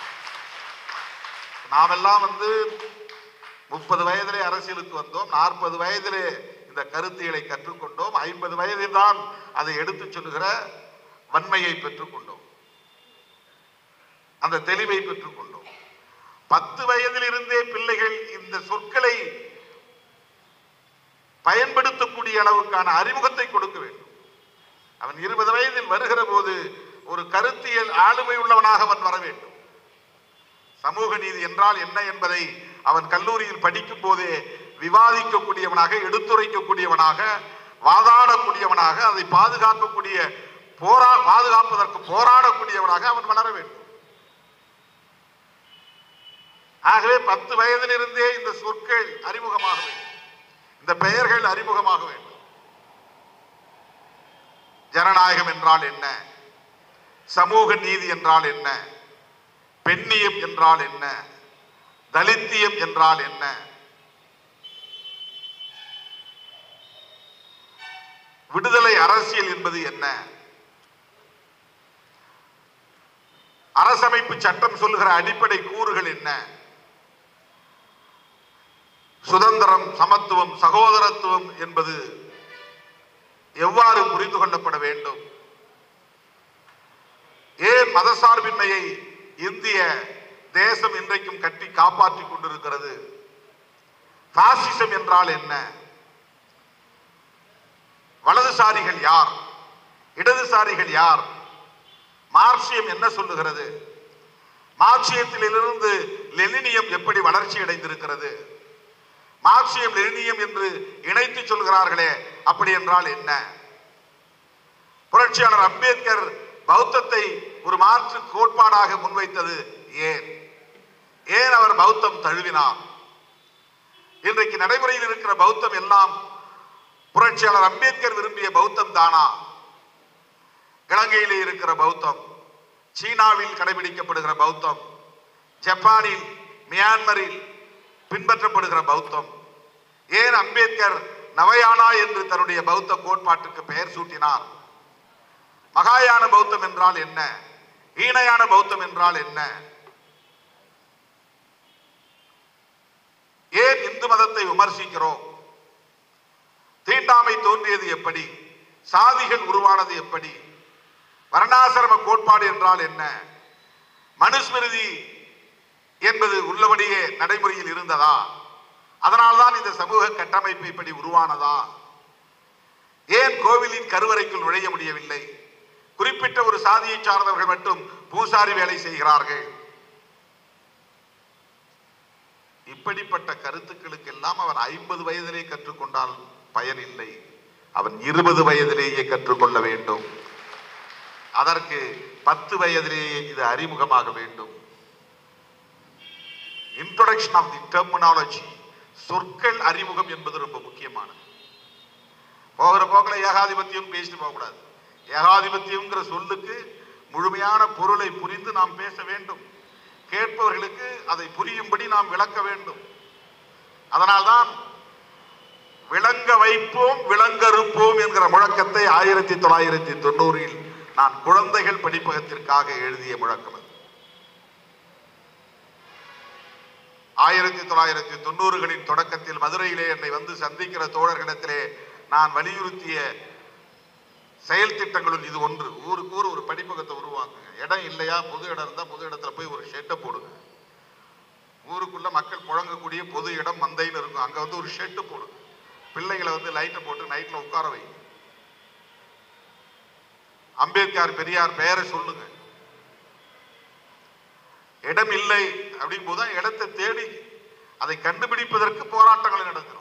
நாமெல்லாம் வந்து முப்பது வயதிலே அரசியலுக்கு வந்தோம் நாற்பது வயதிலே இந்த கருத்தியலை கற்றுக்கொண்டோம் ஐம்பது வயதில் தான் அதை எடுத்துச் சொல்லுகிற வன்மையை பெற்றுக்கொண்டோம் அந்த தெளிவை பெற்றுக்கொண்டோம் பத்து வயதிலிருந்தே பிள்ளைகள் இந்த சொற்களை பயன்படுத்தக்கூடிய அளவுக்கான அறிமுகத்தை கொடுக்க வேண்டும் அவன் இருபது வயதில் வருகிற போது ஒரு கருத்தியல் ஆளுமை உள்ளவனாக அவன் வர வேண்டும் சமூக நீதி என்றால் என்ன என்பதை அவன் கல்லூரியில் படிக்கும் போதே விவாதிக்கக்கூடியவனாக எடுத்துரைக்கக்கூடியவனாக வாதாடக்கூடியவனாக அதை பாதுகாக்கக்கூடிய போரா பாதுகாப்பதற்கு போராடக்கூடியவனாக அவன் வளர வேண்டும் ஆகவே பத்து வயதிலிருந்தே இந்த சொற்கள் அறிமுகமாக வேண்டும் இந்த பெயர்கள் அறிமுகமாக வேண்டும் ஜனநாயகம் என்றால் என்ன சமூக நீதி என்றால் என்ன பெண்ணியம் என்றால் என்ன தலித்தியம் என்றால் என்ன விடுதலை அரசியல் என்பது என்ன அரசமைப்பு சட்டம் சொல்லுகிற அடிப்படை கூறுகள் என்ன சுதந்திரம் சமத்துவம் சகோதரத்துவம் என்பது எவ்வாறு புரிந்து கொள்ளப்பட வேண்டும் ஏன் மதசார்பின்மையை இந்திய தேசம் இன்றைக்கும் கட்டி காப்பாற்றிக் கொண்டிருக்கிறது பாசிசம் என்றால் என்ன வலதுசாரிகள் யார் இடதுசாரிகள் யார் மார்க்சியம் என்ன சொல்லுகிறது மார்க்சியத்திலிருந்து லெனினியம் எப்படி வளர்ச்சி அடைந்திருக்கிறது மார்க்சியம் லெனினியம் என்று இணைத்து சொல்கிறார்களே அப்படி என்றால் என்ன புரட்சியாளர் அம்பேத்கர் பௌத்தத்தை ஒரு மாற்று கோட்பாடாக முன்வைத்தது ஏன் ஏன் அவர் பௌத்தம் தழுவினார் இன்றைக்கு நடைமுறையில் இருக்கிற பௌத்தம் எல்லாம் புரட்சியாளர் அம்பேத்கர் விரும்பிய பௌத்தம் தானா இலங்கையிலே இருக்கிற பௌத்தம் சீனாவில் கடைபிடிக்கப்படுகிற பௌத்தம் ஜப்பானில் மியான்மரில் பின்பற்றப்படுகிற பௌத்தம் ஏன் அம்பேத்கர் நவயானா என்று தன்னுடைய பௌத்த கோட்பாட்டுக்கு பெயர் சூட்டினார் மகாயான பௌத்தம் என்றால் என்ன ஈணையான பௌத்தம் என்றால் என்ன ஏன் இந்து மதத்தை விமர்சிக்கிறோம் தீண்டாமை தோன்றியது எப்படி சாதிகள் உருவானது எப்படி வர்ணாசிரம கோட்பாடு என்றால் என்ன மனுஸ்மிருதி என்பது உள்ளபடியே நடைமுறையில் இருந்ததா அதனால்தான் இந்த சமூக கட்டமைப்பு இப்படி உருவானதா ஏன் கோவிலின் கருவறைக்குள் நுழைய முடியவில்லை குறிப்பிட்ட ஒரு சாதியை சார்ந்தவர்கள் மட்டும் பூசாரி வேலை செய்கிறார்கள் இப்படிப்பட்ட கருத்துக்களுக்கெல்லாம் அவன் ஐம்பது வயதிலே கற்றுக்கொண்டால் பயனில்லை அவன் இருபது வயதிலேயே கற்றுக்கொள்ள வேண்டும் அதற்கு பத்து வயதிலேயே இது அறிமுகமாக வேண்டும் இன்ட்ரோடக்ஷன் ஆஃப் தி டெர்மினாலஜி சொற்கள் அறிமுகம் என்பது ரொம்ப முக்கியமானது போகிற போக்கில் ஏகாதிபத்தியம் பேசிட்டு போகக்கூடாது ஏகாதிபத்தியம்ங்கிற சொல்லுக்கு முழுமையான பொருளை புரிந்து நாம் பேச வேண்டும் கேட்பவர்களுக்கு அதை புரியும்படி நாம் விளக்க வேண்டும் அதனால்தான் விளங்க வைப்போம் விளங்கறுப்போம் என்கிற முழக்கத்தை ஆயிரத்தி தொள்ளாயிரத்தி தொண்ணூறில் நான் குழந்தைகள் படிப்பகத்திற்காக எழுதிய முழக்கம் அது ஆயிரத்தி தொள்ளாயிரத்தி தொண்ணூறுகளின் தொடக்கத்தில் மதுரையிலே என்னை வந்து சந்திக்கிற தோழர்களிடத்திலே நான் வலியுறுத்திய செயல் திட்டங்களுள் இது ஒன்று ஊருக்கு ஊர் ஒரு படிப்பகத்தை உருவாக்குங்க இடம் இல்லையா பொது இடம் இருந்தா பொது இடத்துல போய் ஒரு ஷெட்டை போடுங்க ஊருக்குள்ள மக்கள் புழங்கக்கூடிய பொது இடம் மந்தைன்னு இருக்கும் அங்க வந்து ஒரு ஷெட்டு போடுங்க பிள்ளைகளை வந்து லைட்டை போட்டு நைட்ல உட்கார வைங்க அம்பேத்கர் பெரியார் பெயரை சொல்லுங்க இடம் இல்லை அப்படிங்கும் போது தான் இடத்தை தேடி அதை கண்டுபிடிப்பதற்கு போராட்டங்களை நடக்கிறோம்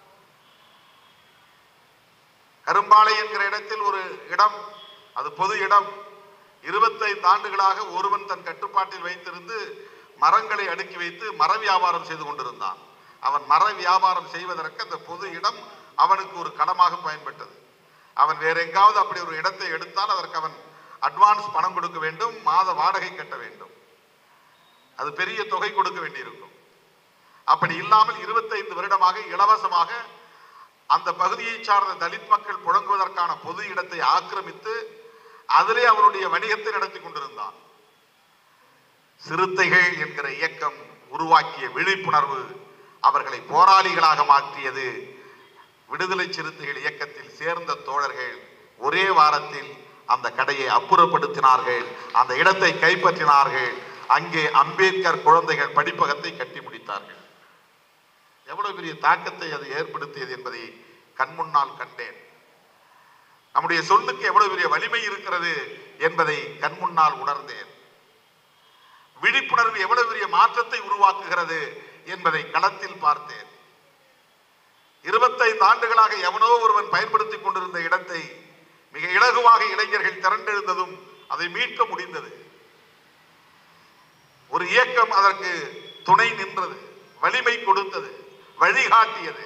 கரும்பாலை என்கிற இடத்தில் ஒரு இடம் அது பொது இடம் இருபத்தைந்து ஆண்டுகளாக ஒருவன் தன் கட்டுப்பாட்டில் வைத்திருந்து மரங்களை அடுக்கி வைத்து மர வியாபாரம் செய்து கொண்டிருந்தான் அவன் மர வியாபாரம் செய்வதற்கு அந்த பொது இடம் அவனுக்கு ஒரு கடமாக பயன்பட்டது அவன் வேற எங்காவது அப்படி ஒரு இடத்தை எடுத்தால் அதற்கு அவன் அட்வான்ஸ் பணம் கொடுக்க வேண்டும் மாத வாடகை கட்ட வேண்டும் அது பெரிய தொகை கொடுக்க வேண்டியிருக்கும் அப்படி இல்லாமல் இருபத்தைந்து வருடமாக இலவசமாக அந்த பகுதியை சார்ந்த தலித் மக்கள் புழங்குவதற்கான பொது இடத்தை ஆக்கிரமித்து அதிலே அவருடைய வணிகத்தை நடத்தி கொண்டிருந்தான் சிறுத்தைகள் என்கிற இயக்கம் உருவாக்கிய விழிப்புணர்வு அவர்களை போராளிகளாக மாற்றியது விடுதலை சிறுத்தைகள் இயக்கத்தில் சேர்ந்த தோழர்கள் ஒரே வாரத்தில் அந்த கடையை அப்புறப்படுத்தினார்கள் அந்த இடத்தை கைப்பற்றினார்கள் அங்கே அம்பேத்கர் குழந்தைகள் படிப்பகத்தை கட்டி முடித்தார்கள் எவ்வளவு பெரிய தாக்கத்தை அது ஏற்படுத்தியது என்பதை கண்முன்னால் கண்டேன் நம்முடைய சொல்லுக்கு எவ்வளவு பெரிய வலிமை இருக்கிறது என்பதை கண்முன்னால் உணர்ந்தேன் விழிப்புணர்வு எவ்வளவு பெரிய மாற்றத்தை உருவாக்குகிறது என்பதை களத்தில் பார்த்தேன் இருபத்தைந்து ஆண்டுகளாக எவனோ ஒருவன் பயன்படுத்திக் கொண்டிருந்த இடத்தை மிக இலகுவாக இளைஞர்கள் திரண்டெழுந்ததும் அதை மீட்க முடிந்தது ஒரு இயக்கம் அதற்கு துணை நின்றது வலிமை கொடுத்தது வழிகாட்டியது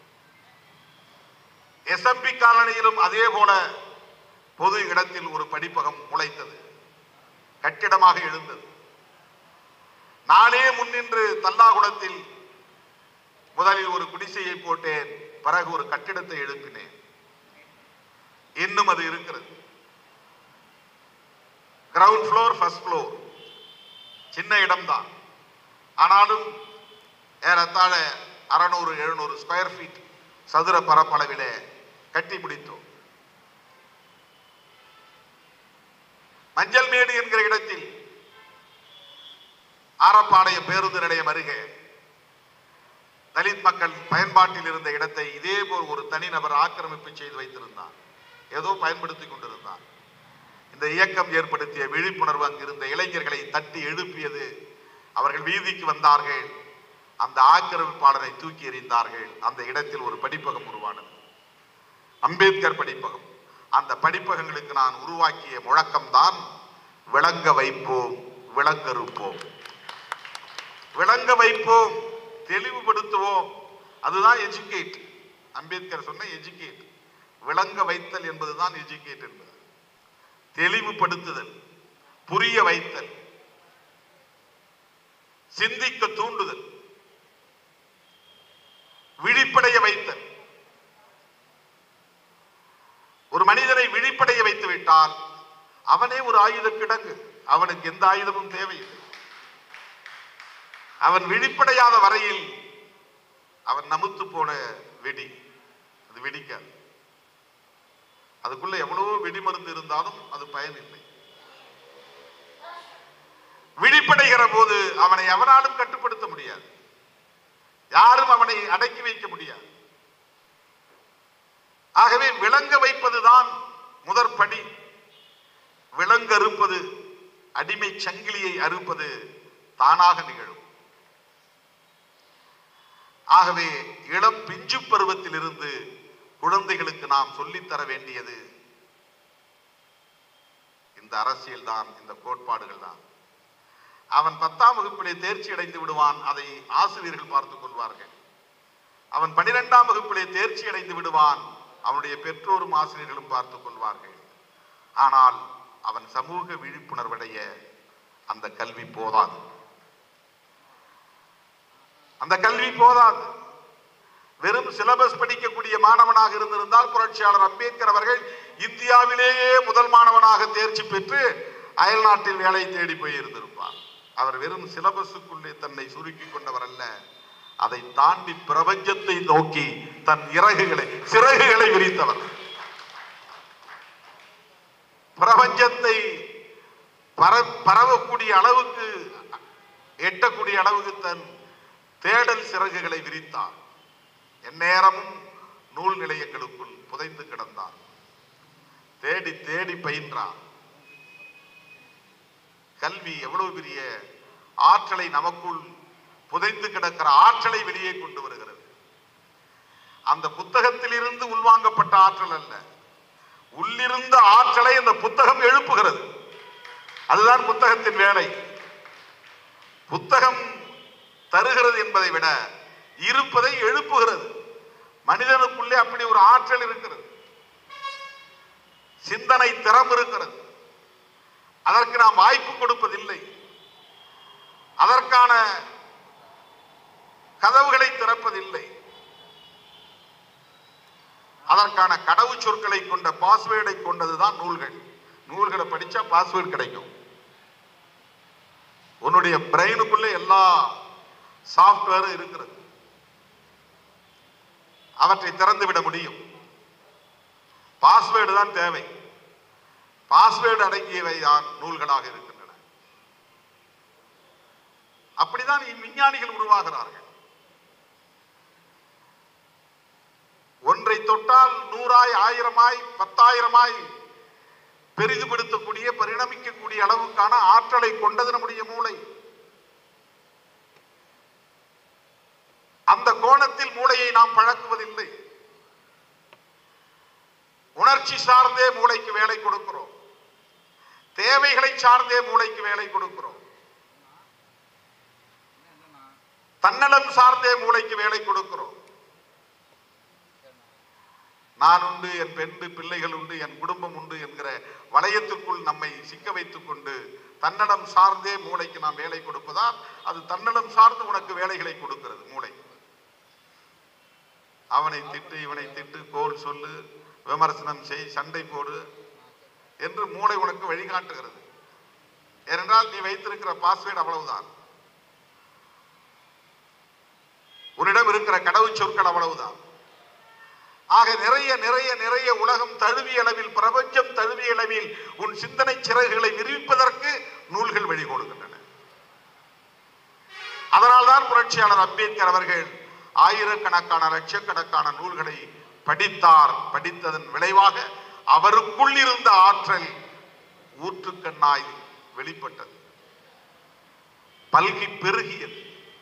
எஸ்எம்பி காலனியிலும் அதே போல பொது இடத்தில் ஒரு படிப்பகம் முளைத்தது கட்டிடமாக எழுந்தது நானே முன்னின்று தல்லாகுளத்தில் முதலில் ஒரு குடிசையை போட்டேன் பிறகு ஒரு கட்டிடத்தை எழுப்பினேன் இன்னும் அது இருக்கிறது கிரவுண்ட் ஃப்ளோர் ஃபர்ஸ்ட் ஃப்ளோர் சின்ன இடம்தான் ஆனாலும் ஏறத்தாழ அறநூறு எழுநூறு ஸ்கொயர் ஃபீட் சதுர பரப்பளவிலே கட்டி முடித்தோம் மஞ்சள் மேடு என்கிற இடத்தில் ஆரப்பாளையம் பேருந்து நிலையம் அருகே தலித் மக்கள் பயன்பாட்டில் இருந்த இடத்தை இதே போல் ஒரு தனிநபர் ஆக்கிரமிப்பு செய்து வைத்திருந்தார் ஏதோ பயன்படுத்திக் கொண்டிருந்தார் இந்த இயக்கம் ஏற்படுத்திய விழிப்புணர்வு அங்கிருந்த இளைஞர்களை தட்டி எழுப்பியது அவர்கள் வீதிக்கு வந்தார்கள் அந்த ஆக்கிரமிப்பாளரை தூக்கி எறிந்தார்கள் அந்த இடத்தில் ஒரு படிப்பகம் உருவானது அம்பேத்கர் படிப்பகம் அந்த படிப்பகங்களுக்கு நான் உருவாக்கிய முழக்கம்தான் விளங்க வைப்போம் விளங்கறுப்போம் விளங்க வைப்போம் தெளிவுபடுத்துவோம் அதுதான் எஜுகேட் அம்பேத்கர் சொன்ன எஜுகேட் விளங்க வைத்தல் என்பதுதான் எஜுகேட் என்பது தெளிவுபடுத்துதல் புரிய வைத்தல் சிந்திக்க தூண்டுதல் விழிப்படைய வைத்தல் ஒரு மனிதனை விழிப்படைய வைத்து விட்டால் அவனே ஒரு ஆயுத கிடங்கு அவனுக்கு எந்த ஆயுதமும் தேவையில்லை அவன் விழிப்படையாத வரையில் அவன் நமுத்து போன வெடி அது வெடிக்காது அதுக்குள்ள எவ்வளவோ வெடிமருந்து இருந்தாலும் அது பயனில்லை விழிப்படைகிற போது அவனை எவனாலும் கட்டுப்படுத்த முடியாது யாரும் அவனை அடக்கி வைக்க முடியாது ஆகவே விளங்க வைப்பதுதான் முதற்படி விலங்கு அறுப்பது அடிமை சங்கிலியை அறுப்பது தானாக நிகழும் ஆகவே இளம் பிஞ்சு பருவத்திலிருந்து குழந்தைகளுக்கு நாம் சொல்லித்தர வேண்டியது இந்த அரசியல் தான் இந்த கோட்பாடுகள் தான் அவன் பத்தாம் வகுப்பிலே தேர்ச்சி அடைந்து விடுவான் அதை ஆசிரியர்கள் பார்த்துக் கொள்வார்கள் அவன் பனிரெண்டாம் வகுப்பிலே தேர்ச்சி அடைந்து விடுவான் அவனுடைய பெற்றோரும் ஆசிரியர்களும் பார்த்துக் கொள்வார்கள் ஆனால் அவன் சமூக விழிப்புணர்வடைய அந்த கல்வி போதாது அந்த கல்வி போதாது வெறும் சிலபஸ் படிக்கக்கூடிய மாணவனாக இருந்திருந்தால் புரட்சியாளர் அம்பேத்கர் அவர்கள் இந்தியாவிலேயே முதல் மாணவனாக தேர்ச்சி பெற்று அயல் நாட்டில் வேலை தேடி போய் இருந்திருப்பார் அவர் வெறும் சிலபஸுக்குள்ளே தன்னை சுருக்கி கொண்டவர் அல்ல அதை தாண்டி பிரபஞ்சத்தை நோக்கி தன் இறகுகளை சிறகுகளை விரித்தவர் பிரபஞ்சத்தை பர பரவக்கூடிய அளவுக்கு எட்டக்கூடிய அளவுக்கு தன் தேடல் சிறகுகளை விரித்தார் எந்நேரமும் நூல் நிலையங்களுக்குள் புதைந்து கிடந்தார் தேடி தேடி பயின்றார் கல்வி எவ்வளவு பெரிய ஆற்றலை நமக்குள் புதைந்து கிடக்கிற ஆற்றலை வெளியே கொண்டு வருகிறது அந்த புத்தகத்திலிருந்து உள்வாங்கப்பட்ட ஆற்றல் அல்ல உள்ளிருந்த ஆற்றலை அந்த புத்தகம் எழுப்புகிறது அதுதான் புத்தகத்தின் வேலை புத்தகம் தருகிறது என்பதை விட இருப்பதை எழுப்புகிறது மனிதனுக்குள்ளே அப்படி ஒரு ஆற்றல் இருக்கிறது சிந்தனை திறம் இருக்கிறது அதற்கு நாம் வாய்ப்பு கொடுப்பதில்லை அதற்கான கதவுகளை திறப்பதில்லை அதற்கான கடவுச் சொற்களை கொண்ட பாஸ்வேர்டை கொண்டதுதான் நூல்கள் நூல்களை படிச்சா பாஸ்வேர்டு கிடைக்கும் உன்னுடைய பிரெயினுக்குள்ள எல்லா சாஃப்ட்வேரும் இருக்கிறது அவற்றை திறந்து விட முடியும் பாஸ்வேர்டு தான் தேவை பாஸ்வேர்டு அடங்கியவை தான் நூல்களாக இருக்கின்றன அப்படிதான் விஞ்ஞானிகள் உருவாகிறார்கள் ஒன்றை தொட்டால் நூறாய் ஆயிரமாய் பத்தாயிரமாய் பெரிதுபடுத்தக்கூடிய பரிணமிக்கக்கூடிய அளவுக்கான ஆற்றலை கொண்டது நம்முடைய மூளை அந்த கோணத்தில் மூளையை நாம் பழக்குவதில்லை உணர்ச்சி சார்ந்தே மூளைக்கு வேலை கொடுக்கிறோம் தேவைகளை சார்ந்தே மூளைக்கு வேலை கொடுக்கிறோம் தன்னலம் சார்ந்தே மூளைக்கு வேலை கொடுக்கிறோம் நான் உண்டு என் பெண்டு பிள்ளைகள் உண்டு என் குடும்பம் உண்டு என்கிற வளையத்திற்குள் நம்மை சிக்க வைத்துக் கொண்டு தன்னலம் சார்ந்தே மூளைக்கு நாம் வேலை கொடுப்பதால் அது தன்னலம் சார்ந்து உனக்கு வேலைகளை கொடுக்கிறது மூளை அவனை திட்டு இவனை திட்டு கோல் சொல்லு விமர்சனம் செய் சண்டை போடு என்று மூளை உனக்கு வழிகாட்டுகிறது ஏனென்றால் நீ வைத்திருக்கிற பாஸ்வேர்டு அவ்வளவுதான் உன்னிடம் இருக்கிற கடவுச் சொற்கள் அவ்வளவுதான் ஆக நிறைய நிறைய நிறைய உலகம் தழுவிய அளவில் பிரபஞ்சம் தழுவிய அளவில் உன் சிந்தனை சிறகுகளை விரிவிப்பதற்கு நூல்கள் வழிகோடுகின்றன அதனால்தான் புரட்சியாளர் அம்பேத்கர் அவர்கள் ஆயிரக்கணக்கான லட்சக்கணக்கான நூல்களை படித்தார் படித்ததன் விளைவாக அவருக்குள் இருந்த ஆற்றல் ஊற்றுக்கண்ணாய் வெளிப்பட்டது பல்கி பெருகியது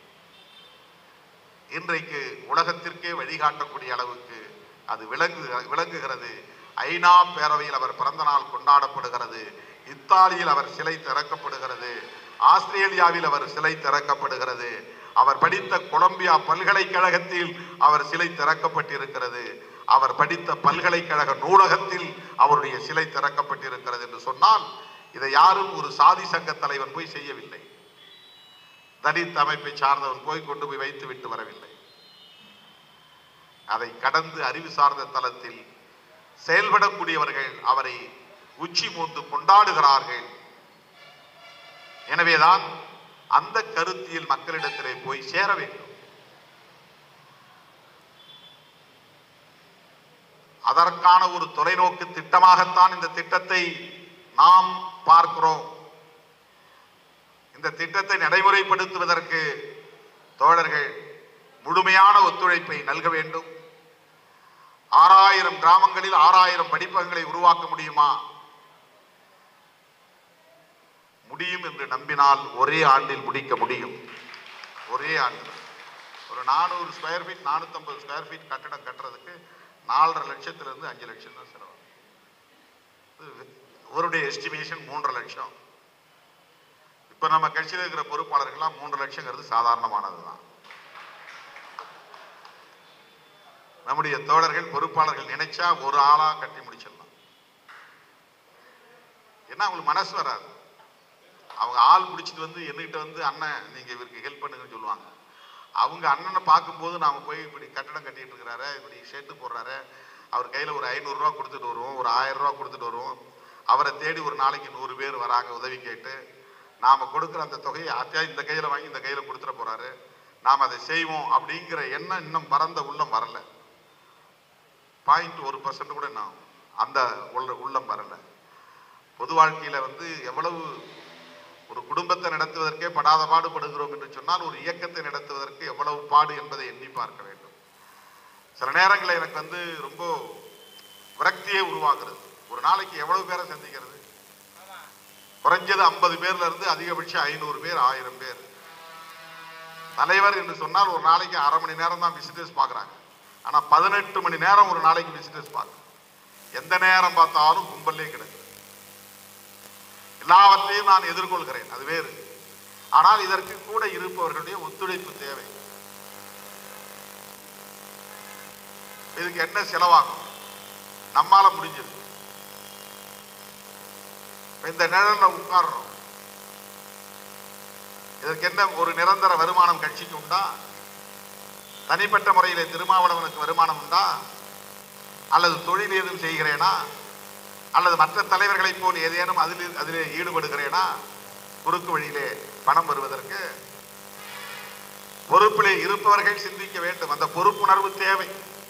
இன்றைக்கு உலகத்திற்கே வழிகாட்டக்கூடிய அளவுக்கு அது விளங்கு விளங்குகிறது ஐநா பேரவையில் அவர் பிறந்த நாள் கொண்டாடப்படுகிறது இத்தாலியில் அவர் சிலை திறக்கப்படுகிறது ஆஸ்திரேலியாவில் அவர் சிலை திறக்கப்படுகிறது அவர் படித்த கொலம்பியா பல்கலைக்கழகத்தில் அவர் சிலை திறக்கப்பட்டிருக்கிறது அவர் படித்த பல்கலைக்கழக நூலகத்தில் அவருடைய சிலை திறக்கப்பட்டிருக்கிறது என்று சொன்னால் இதை யாரும் ஒரு சாதி சங்க தலைவன் போய் செய்யவில்லை தலித் அமைப்பை சார்ந்தவன் போய் கொண்டு போய் வைத்து விட்டு வரவில்லை அதை கடந்து அறிவு சார்ந்த தளத்தில் செயல்படக்கூடியவர்கள் அவரை உச்சி மூந்து கொண்டாடுகிறார்கள் எனவேதான் அந்த கருத்தியல் மக்களிடத்திலே போய் சேர வேண்டும் அதற்கான ஒரு தொலைநோக்கு திட்டமாகத்தான் இந்த திட்டத்தை நாம் பார்க்கிறோம் இந்த திட்டத்தை நடைமுறைப்படுத்துவதற்கு தோழர்கள் முழுமையான ஒத்துழைப்பை நல்க வேண்டும் ஆறாயிரம் கிராமங்களில் ஆறாயிரம் படிப்பகங்களை உருவாக்க முடியுமா முடியும் என்று நம்பினால் ஒரே ஆண்டில் முடிக்க முடியும் ஒரே ஆண்டில் ஒரு நானூறு ஸ்கொயர் ஃபீட் நானூற்றம்பது ஸ்கொயர் ஃபீட் கட்டடம் கட்டுறதுக்கு நாலரை லட்சத்திலிருந்து அஞ்சு லட்சம் தான் செலவு இது அவருடைய எஸ்டிமேஷன் மூன்றரை லட்சம் இப்போ நம்ம கட்சியில் இருக்கிற பொறுப்பாளர்கள்லாம் மூன்று லட்சங்கிறது சாதாரணமானது தான் நம்முடைய தோழர்கள் பொறுப்பாளர்கள் நினைச்சா ஒரு ஆளா கட்டி முடிச்சிடலாம் ஏன்னா அவங்களுக்கு மனசு வராது அவங்க ஆள் பிடிச்சிட்டு வந்து என்கிட்ட வந்து அண்ணன் நீங்க இவருக்கு ஹெல்ப் பண்ணுங்கன்னு சொல்லுவாங்க அவங்க அண்ணனை பார்க்கும்போது நாம போய் இப்படி கட்டடம் கட்டிட்டு இருக்கிறாரு இப்படி ஷெட்டு போடுறாரு அவர் கையில ஒரு ஐநூறுரூவா கொடுத்துட்டு வருவோம் ஒரு ஆயிரம் ரூபா கொடுத்துட்டு வருவோம் அவரை தேடி ஒரு நாளைக்கு நூறு பேர் வராங்க உதவி கேட்டு நாம கொடுக்குற அந்த தொகையை அத்தியா இந்த கையில வாங்கி இந்த கையில கொடுத்துட போறாரு நாம் அதை செய்வோம் அப்படிங்கிற எண்ணம் இன்னும் பரந்த உள்ளம் வரல பாயிண்ட் ஒரு பர்சன்ட் கூட நான் அந்த உள்ள உள்ளம் வரல பொது வாழ்க்கையில வந்து எவ்வளவு ஒரு குடும்பத்தை நடத்துவதற்கே படாத பாடுபடுகிறோம் என்று சொன்னால் ஒரு இயக்கத்தை நடத்துவதற்கு எவ்வளவு பாடு என்பதை எண்ணி பார்க்க வேண்டும் சில நேரங்களில் எனக்கு வந்து ரொம்ப விரக்தியே உருவாகிறது ஒரு நாளைக்கு எவ்வளவு பேரை சந்திக்கிறது குறைஞ்சது ஐம்பது பேர்ல இருந்து அதிகபட்சம் ஐநூறு பேர் ஆயிரம் பேர் தலைவர் என்று சொன்னால் ஒரு நாளைக்கு அரை மணி நேரம் தான் விசிட்டர்ஸ் பார்க்குறாங்க ஆனால் பதினெட்டு மணி நேரம் ஒரு நாளைக்கு விசிட்டர்ஸ் பார்க்குறாங்க எந்த நேரம் பார்த்தாலும் கும்பல்லே கிடக்கு எல்லாவற்றையும் நான் எதிர்கொள்கிறேன் அது வேறு ஆனால் இதற்கு கூட இருப்பவர்களுடைய ஒத்துழைப்பு தேவை இதுக்கு என்ன செலவாகும் நம்மால முடிஞ்சது இப்ப இந்த நிழல்ல உட்கார்றோம் இதற்கு என்ன ஒரு நிரந்தர வருமானம் கட்சிக்கு உண்டா தனிப்பட்ட முறையிலே திருமாவளவனுக்கு வருமானம் உண்டா அல்லது தொழில் ஏதும் செய்கிறேனா அல்லது மற்ற தலைவர்களைப் போல் ஏதேனும் அதில் அதிலே ஈடுபடுகிறேனா குறுக்கு வழியிலே பணம் வருவதற்கு பொறுப்பிலே இருப்பவர்கள் சிந்திக்க வேண்டும் அந்த பொறுப்புணர்வு தேவை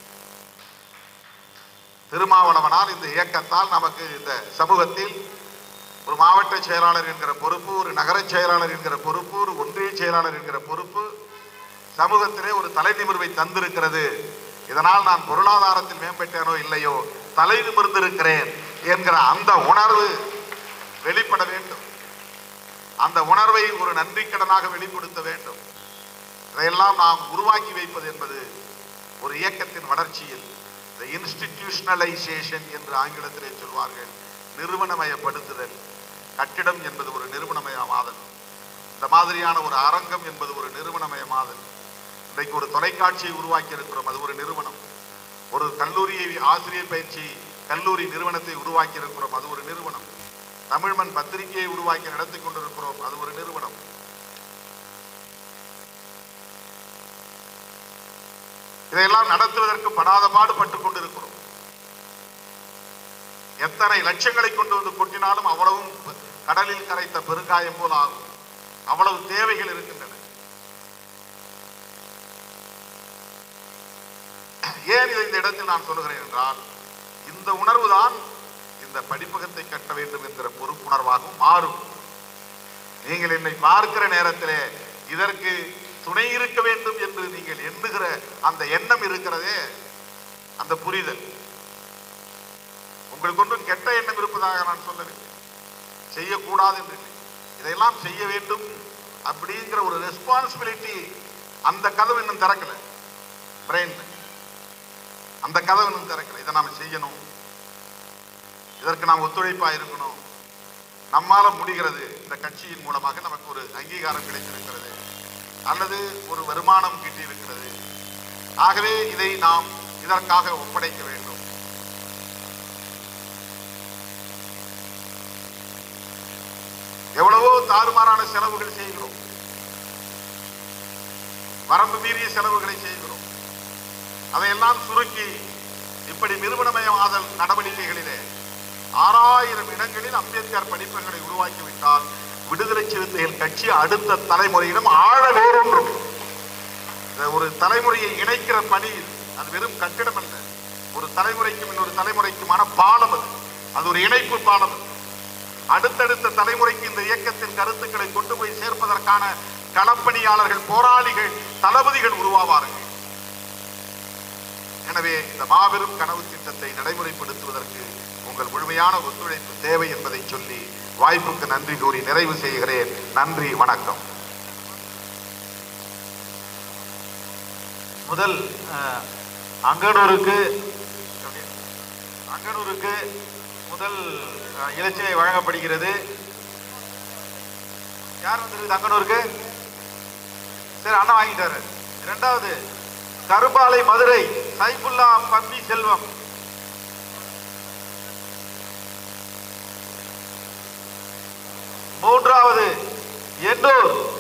திருமாவளவனால் இந்த இயக்கத்தால் நமக்கு இந்த சமூகத்தில் ஒரு மாவட்ட செயலாளர் என்கிற பொறுப்பு ஒரு நகர செயலாளர் என்கிற பொறுப்பு ஒரு ஒன்றிய செயலாளர் என்கிற பொறுப்பு சமூகத்திலே ஒரு தலை நிமிர்வை தந்திருக்கிறது இதனால் நான் பொருளாதாரத்தில் மேம்பட்டேனோ இல்லையோ தலை நிமிர்ந்திருக்கிறேன் என்கிற அந்த உணர்வு வெளிப்பட வேண்டும் அந்த உணர்வை ஒரு நன்றிக்கடனாக வெளிப்படுத்த வேண்டும் இதையெல்லாம் நாம் உருவாக்கி வைப்பது என்பது ஒரு இயக்கத்தின் வளர்ச்சியில் இந்த இன்ஸ்டிடியூஷனலைசேஷன் என்று ஆங்கிலத்திலே சொல்வார்கள் நிறுவனமயப்படுத்துதல் கட்டிடம் என்பது ஒரு நிறுவனமயமாதல் இந்த மாதிரியான ஒரு அரங்கம் என்பது ஒரு நிறுவனமயமாதல் இன்றைக்கு ஒரு தொலைக்காட்சியை உருவாக்கி இருக்கிறோம் அது ஒரு நிறுவனம் ஒரு கல்லூரியை ஆசிரியர் பயிற்சி கல்லூரி நிறுவனத்தை உருவாக்கி இருக்கிறோம் அது ஒரு நிறுவனம் தமிழ்மண் பத்திரிகையை உருவாக்கி நடத்தி கொண்டிருக்கிறோம் அது ஒரு நிறுவனம் இதையெல்லாம் நடத்துவதற்கு படாத பாடுபட்டுக் கொண்டிருக்கிறோம் எத்தனை லட்சங்களை கொண்டு வந்து கொட்டினாலும் அவ்வளவும் கடலில் கரைத்த பெருங்காயம் போல் ஆகும் அவ்வளவு தேவைகள் இருக்கின்றன ஏன் இதை இந்த இடத்தில் நான் சொல்லுகிறேன் என்றால் இந்த உணர்வு தான் இந்த படிப்பகத்தை கட்ட வேண்டும் என்கிற பொறுப்புணர்வாகவும் மாறும் நீங்கள் என்னை பார்க்கிற நேரத்திலே இதற்கு துணை இருக்க வேண்டும் என்று நீங்கள் எண்ணுகிற அந்த எண்ணம் இருக்கிறதே அந்த புரிதல் உங்களுக்கு ஒன்றும் கெட்ட எண்ணம் இருப்பதாக நான் சொல்லவில்லை செய்யக்கூடாது என்று இல்லை. இதையெல்லாம் செய்ய வேண்டும் அப்படிங்கிற ஒரு ரெஸ்பான்சிபிலிட்டி அந்த கதவு இன்னும் திறக்கல பிரெயின் அந்த கதவு இன்னும் திறக்கல இதை நாம செய்யணும் இதற்கு நாம் ஒத்துழைப்பா இருக்கணும் நம்மால முடிகிறது இந்த கட்சியின் மூலமாக நமக்கு ஒரு அங்கீகாரம் கிடைத்திருக்கிறது அல்லது ஒரு வருமானம் கிட்டியிருக்கிறது ஆகவே இதை நாம் இதற்காக ஒப்படைக்க வேண்டும் எவ்வளவோ தாறுமாறான செலவுகள் செய்கிறோம் வரம்பு மீறிய செலவுகளை செய்கிறோம் அதையெல்லாம் சுருக்கி இப்படி நிறுவனமயமாதல் நடவடிக்கைகளிலே ஆறாயிரம் இடங்களில் அம்பேத்கர் படிப்பங்களை உருவாக்கிவிட்டால் விடுதலை சிறுத்தைகள் கட்சி அடுத்த தலைமுறையிடம் ஆழ வேறொன்றும் இந்த ஒரு தலைமுறையை இணைக்கிற பணி அது வெறும் கட்டிடம் அல்ல ஒரு தலைமுறைக்கும் இன்னொரு தலைமுறைக்குமான பாலம் அது அது ஒரு இணைப்பு பாலம் அது. அடுத்தடுத்த தலைமுறைக்கு இந்த இயக்கத்தின் கருத்துக்களை கொண்டு போய் சேர்ப்பதற்கான களப்பணியாளர்கள் போராளிகள் தளபதிகள் உருவாவார்கள் எனவே இந்த மாபெரும் கனவு திட்டத்தை நடைமுறைப்படுத்துவதற்கு உங்கள் முழுமையான ஒத்துழைப்பு தேவை என்பதை சொல்லி வாய்ப்புக்கு நன்றி கூறி நிறைவு செய்கிறேன் நன்றி வணக்கம் முதல் அஹ், அங்கனூருக்கு அங்கனூருக்கு முதல் அஹ், இலச்சினை வழங்கப்படுகிறது யார் வந்திருக்கு அங்கனூருக்கு சரி அண்ணா வாங்கிட்டாரு இரண்டாவது கரும்பாலை மதுரை சைஃபுல்லா பம்பி செல்வம் மூன்றாவது எண்ணூர்